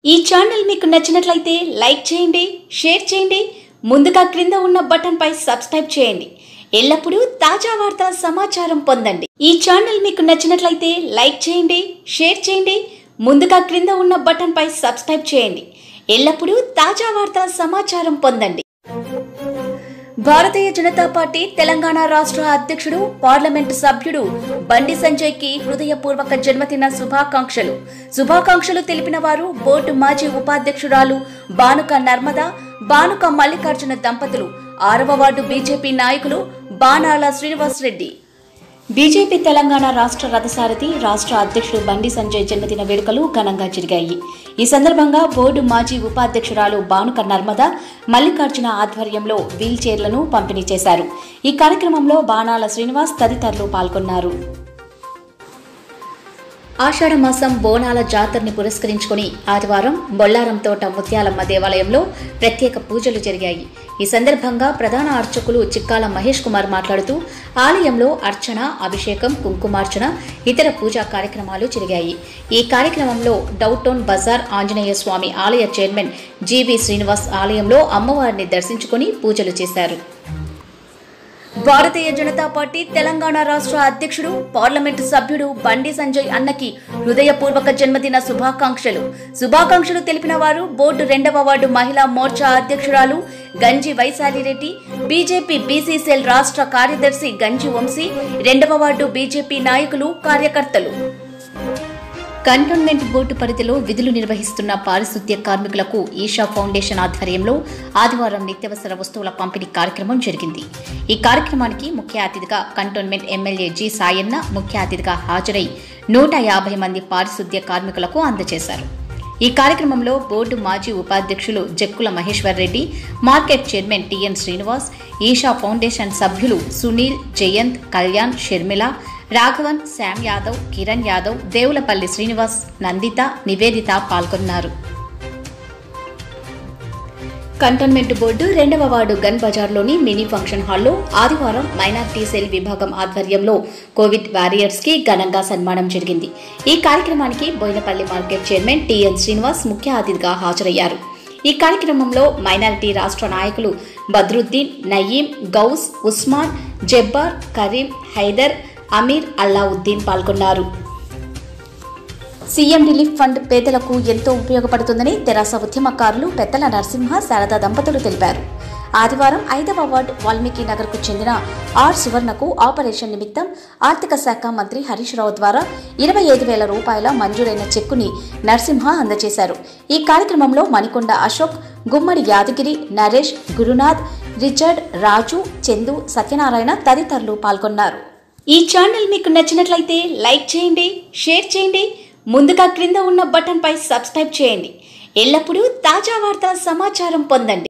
ఈ ఛానల్ మీకు నచ్చినట్లయితే లైక్ చేయండి షేర్ చేయండి ముందుగా క్రింద ఉన్న బటన్ పై సబ్స్క్రైబ్ చేయండి ఎల్లప్పుడూ తాజా వార్తల సమాచారం పొందండి ఈ ఛానల్ మీకు నచ్చినట్లయితే లైక్ చేయండి షేర్ చేయండి ముందుగా క్రింద ఉన్న బటన్ పై సబ్స్క్రైబ్ చేయండి ఎల్లప్పుడూ తాజా వార్తల సమాచారం పొందండి భారతీయ జనతా పార్టీ తెలంగాణ రాష్ట్ర అధ్యక్షుడు పార్లమెంటు సభ్యుడు బండి సంజయ్ కి హృదయపూర్వక జన్మదిన శుభాకాంక్షలు శుభాకాంక్షలు తెలిపిన వారు బోర్డు మాజీ ఉపాధ్యక్షురాలు బానుక నర్మద బానుక మల్లికార్జున దంపతులు ఆరవ వార్డు బీజేపీ నాయకులు బానాల శ్రీనివాస్ రెడ్డి బీజేపీ తెలంగాణ రాష్ట్ర రథసారథి రాష్ట్ర అధ్యక్షుడు బండి సంజయ్ జన్మదిన వేడుకలు ఘనంగా జరిగాయి ఈ సందర్భంగా బోర్డు మాజీ ఉపాధ్యక్షురాలు బానుక నర్మద మల్లికార్జున ఆధ్వర్యంలో వీల్ చైర్లను పంపిణీ చేశారు ఈ కార్యక్రమంలో బాణాల శ్రీనివాస్ తదితరులు పాల్గొన్నారు ఆషాఢ మాసం బోనాల జాతరని పురస్కరించుకుని ఆదివారం బొల్లారం తోట ముత్యాలమ్మ దేవాలయంలో ప్రత్యేక పూజలు జరిగాయి ఈ సందర్భంగా ప్రధాన అర్చకులు చిక్కాల మహేష్ కుమార్ మాట్లాడుతూ ఆలయంలో అర్చన అభిషేకం కుంకుమార్చన ఇతర పూజా కార్యక్రమాలు జరిగాయి ఈ కార్యక్రమంలో డౌటౌన్ బజార్ ఆంజనేయ స్వామి ఆలయ చైర్మన్ జీవి శ్రీనివాస్ ఆలయంలో అమ్మవారిని దర్శించుకుని పూజలు చేశారు భారతీయ జనతా పార్టీ తెలంగాణ రాష్ట్ర అధ్యక్షుడు పార్లమెంటు సభ్యుడు బండి సంజయ్ అన్నకి హృదయపూర్వక జన్మదిన శుభాకాంక్షలు శుభాకాంక్షలు తెలిపిన వారు బోర్డు రెండవ వార్డు మహిళా మోర్చా అధ్యక్షురాలు గంజి వైశాలిరెడ్డి బీజేపీ బీసీసీఎల్ రాష్ట్ర కార్యదర్శి గంజి వంశీ రెండవ వార్డు బీజేపీ నాయకులు కార్యకర్తలు కంటోన్మెంట్ బోర్డు పరిధిలో విధులు నిర్వహిస్తున్న పారిశుద్ధ్య కార్మికులకు ఈషా ఫౌండేషన్ ఆధ్వర్యంలో ఆదివారం నిత్యావసర వస్తువుల పంపిణీ కార్యక్రమం జరిగింది ఈ కార్యక్రమానికి ముఖ్య అతిథిగా కంటోన్మెంట్ ఎమ్మెల్యే జి సాయన్న ముఖ్య అతిథిగా హాజరై నూట యాభై మంది పారిశుద్ధ్య కార్మికులకు అందజేశారు ఈ కార్యక్రమంలో బోర్డు మాజీ ఉపాధ్యక్షులు Jakkula Maheshwar Reddy market chairman TN Srinivas Isha foundation సభ్యులు సునీల్ జయంత్ కళ్యాణ్ షర్మిల రాఘవన్ శామ్ యాదవ్ కిరణ్ యాదవ్ దేవులపల్లి శ్రీనివాస్ నందిత నివేదిత పాల్గొన్నారు కంటోన్మెంట్ బోర్డు రెండవ వార్డు గన్ బజార్లోని మినీ ఫంక్షన్ హాల్లో ఆదివారం మైనార్టీ సెల్ విభాగం ఆధ్వర్యంలో కోవిడ్ వారియర్స్ కి ఘనంగా సన్మానం జరిగింది ఈ కార్యక్రమానికి Boinapalli market chairman TN Srinivas ముఖ్య అతిథిగా హాజరయ్యారు ఈ కార్యక్రమంలో మైనారిటీ రాష్ట్ర నాయకులు బద్రుద్దీన్ నయీం గౌస్ ఉస్మాన్ జబ్బార్ కరీం హైదర్ అమీర్ అల్లావుద్దీన్ పాల్గొన్నారు సీఎం రిలీఫ్ ఫండ్ పేదలకు ఎంతో ఉపయోగపడుతుందని తెరాస ఉద్యమకారులు పెద్దల నరసింహ శారద దంపతులు తెలిపారు ఆదివారం ఐదవ వార్డు వాల్మీకి నగర్కు చెందిన ఆర్ సువర్ణకు ఆపరేషన్ నిమిత్తం ఆర్థిక శాఖ మంత్రి హరీష్ రావు ద్వారా ఇరవై ఐదు వేల రూపాయల మంజూరైన చెక్కుని నరసింహ అందజేశారు ఈ కార్యక్రమంలో మణికొండ అశోక్ గుమ్మడి యాదగిరి నరేష్ గురునాథ్ రిచర్డ్ రాజు చందు సత్యనారాయణ తదితరులు పాల్గొన్నారు ఈ ఛానల్ మీకు నచ్చినట్లయితే లైక్ చేయండి షేర్ చేయండి ముందుగా క్రింద ఉన్న బటన్ పై సబ్స్క్రైబ్ చేయండి ఎల్లప్పుడూ తాజా వార్తల సమాచారం పొందండి